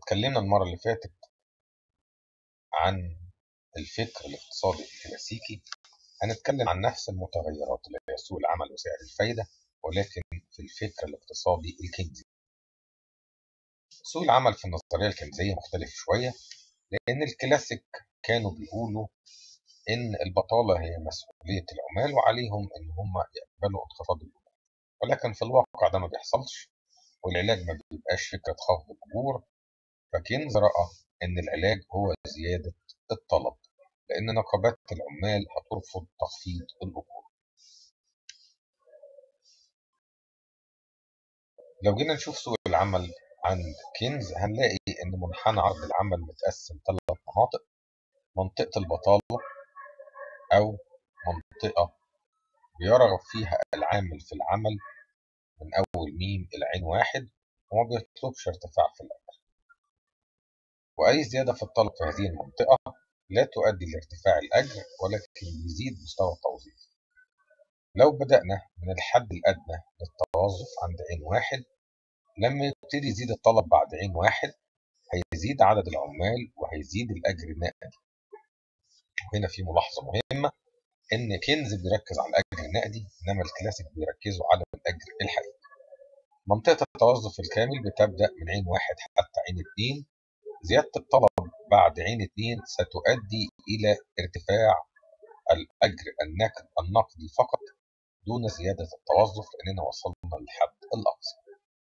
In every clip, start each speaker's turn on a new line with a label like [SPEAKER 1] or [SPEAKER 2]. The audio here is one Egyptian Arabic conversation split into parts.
[SPEAKER 1] اتكلمنا المرة اللي فاتت عن الفكر الاقتصادي الكلاسيكي هنتكلم عن نفس المتغيرات اللي هي سوق العمل وسعر الفايدة ولكن في الفكر الاقتصادي الكينزي سوق العمل في النظرية الكينزية مختلف شوية لأن الكلاسيك كانوا بيقولوا إن البطالة هي مسؤولية العمال وعليهم إن هم يقبلوا انخفاض الأجور ولكن في الواقع ده ما بيحصلش والعلاج ما بيبقاش فكرة خفض الأجور فكينز رأى إن العلاج هو زيادة الطلب لأن نقابات العمال هترفض تخفيض الأجور لو جينا نشوف سوق العمل عند كينز هنلاقي إن منحنى عرض العمل متقسم ثلاث مناطق منطقة البطالة أو منطقة بيرغب فيها العامل في العمل من أول ميم إلى عين واحد وما بيطلبش ارتفاع في الأجر وأي زيادة في الطلب في هذه المنطقة لا تؤدي لارتفاع الأجر ولكن يزيد مستوى التوظيف لو بدأنا من الحد الأدنى للتوظف عند عين واحد لما يبتدي يزيد الطلب بعد عين واحد هيزيد عدد العمال وهيزيد الأجر النقدي وهنا في ملاحظة مهمة إن كنز بيركز على الأجر النقدي إنما الكلاسيك بيركزوا على الأجر الحقيقي منطقة التوظف الكامل بتبدأ من عين واحد حتى عين اتنين زيادة الطلب بعد عين اتنين ستؤدي إلى ارتفاع الأجر النقدي فقط دون زيادة التوظف لأننا وصلنا للحد الأقصى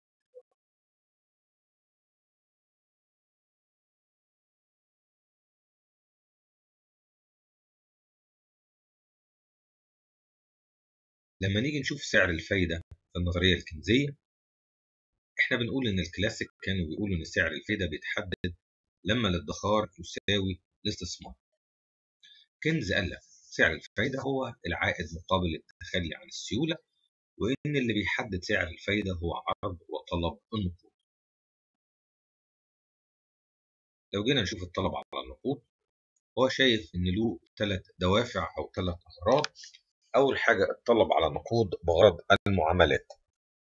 [SPEAKER 1] لما نيجي نشوف سعر الفايدة في النظرية الكنزية احنا بنقول ان الكلاسيك كانوا بيقولوا ان سعر الفايدة بيتحدد لما الادخار يساوي الاستثمار كنز قال لك سعر الفايدة هو العائد مقابل التخلي عن السيولة وإن اللي بيحدد سعر الفايدة هو عرض وطلب النقود لو جينا نشوف الطلب على النقود هو شايف إن له ثلاث دوافع أو ثلاث أغراض أول حاجة الطلب على النقود بغرض المعاملات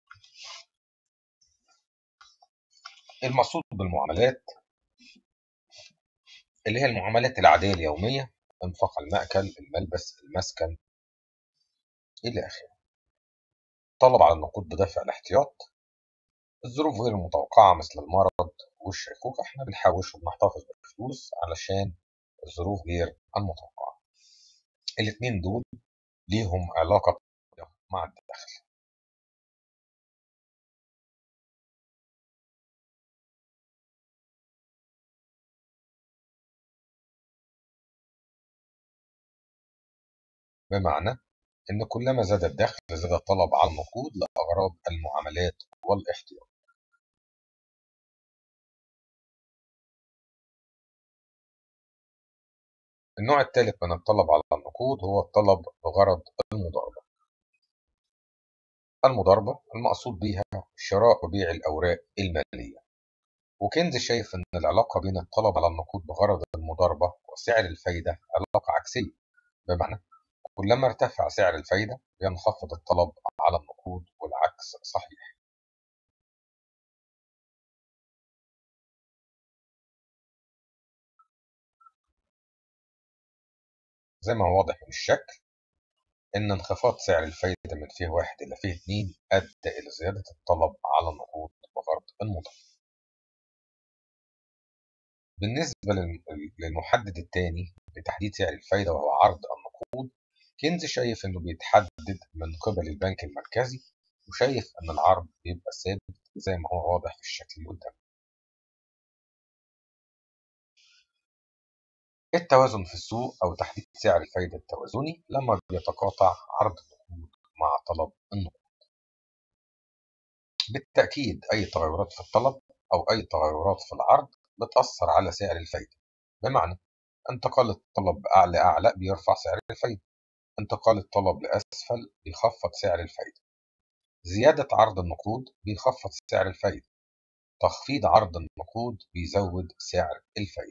[SPEAKER 1] المقصود بالمعاملات اللي هي المعاملات العادية اليومية انفاق المأكل الملبس المسكن إلى آخره طلب على النقود بدافع الاحتياط الظروف غير المتوقعة مثل المرض والشيخوخة احنا بنحوش وبنحتفظ بالفلوس علشان الظروف غير المتوقعة الاتنين دول ليهم علاقة مع الدخل بمعنى إن كلما زاد الدخل زاد الطلب على النقود لأغراض المعاملات والاحتياط النوع الثالث من الطلب على النقود هو الطلب بغرض المضاربة المضاربة المقصود بها شراء وبيع الأوراق المالية وكنز شايف أن العلاقة بين الطلب على النقود بغرض المضاربة وسعر الفايدة علاقة عكسية بمعنى كلما ارتفع سعر الفايدة ينخفض الطلب على النقود والعكس صحيح زي ما هو واضح من الشكل إن انخفاض سعر الفايدة من فيه واحد إلى فيه اتنين أدى إلى زيادة الطلب على النقود بغرض المضاربة بالنسبة للمحدد الثاني لتحديد سعر الفايدة وهو عرض النقود كينز شايف انه بيتحدد من قبل البنك المركزي وشايف ان العرض بيبقى ثابت زي ما هو واضح في الشكل اللي قدام التوازن في السوق او تحديد سعر الفايدة التوازني لما بيتقاطع عرض النقود مع طلب النقود بالتأكيد أي تغيرات في الطلب أو أي تغيرات في العرض بتأثر على سعر الفايدة بمعنى انتقال الطلب أعلى أعلى بيرفع سعر الفايدة انتقال الطلب لأسفل بيخفض سعر الفايدة زيادة عرض النقود بيخفض سعر الفايدة تخفيض عرض النقود بيزود سعر الفايدة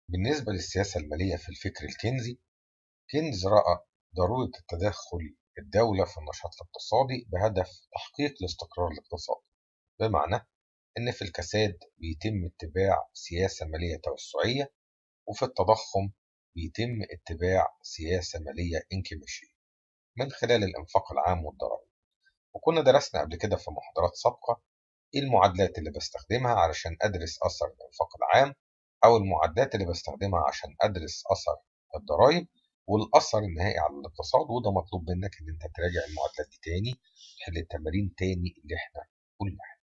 [SPEAKER 1] بالنسبة للسياسة المالية في الفكر الكينزي كينز رأى ضرورة التدخل الدولة في النشاط الاقتصادي بهدف تحقيق الاستقرار الاقتصادي بمعنى إن في الكساد بيتم اتباع سياسة مالية توسعية وفي التضخم بيتم اتباع سياسة مالية انكماشية من خلال الإنفاق العام والضرائب وكنا درسنا قبل كده في محاضرات سابقة إيه المعادلات اللي بستخدمها علشان أدرس أثر الإنفاق العام أو المعادلات اللي بستخدمها عشان أدرس أثر الضرائب والأثر النهائي على الاقتصاد وده مطلوب منك إن أنت تراجع المعادلات دي تاني تحل التمارين تاني اللي إحنا قلناها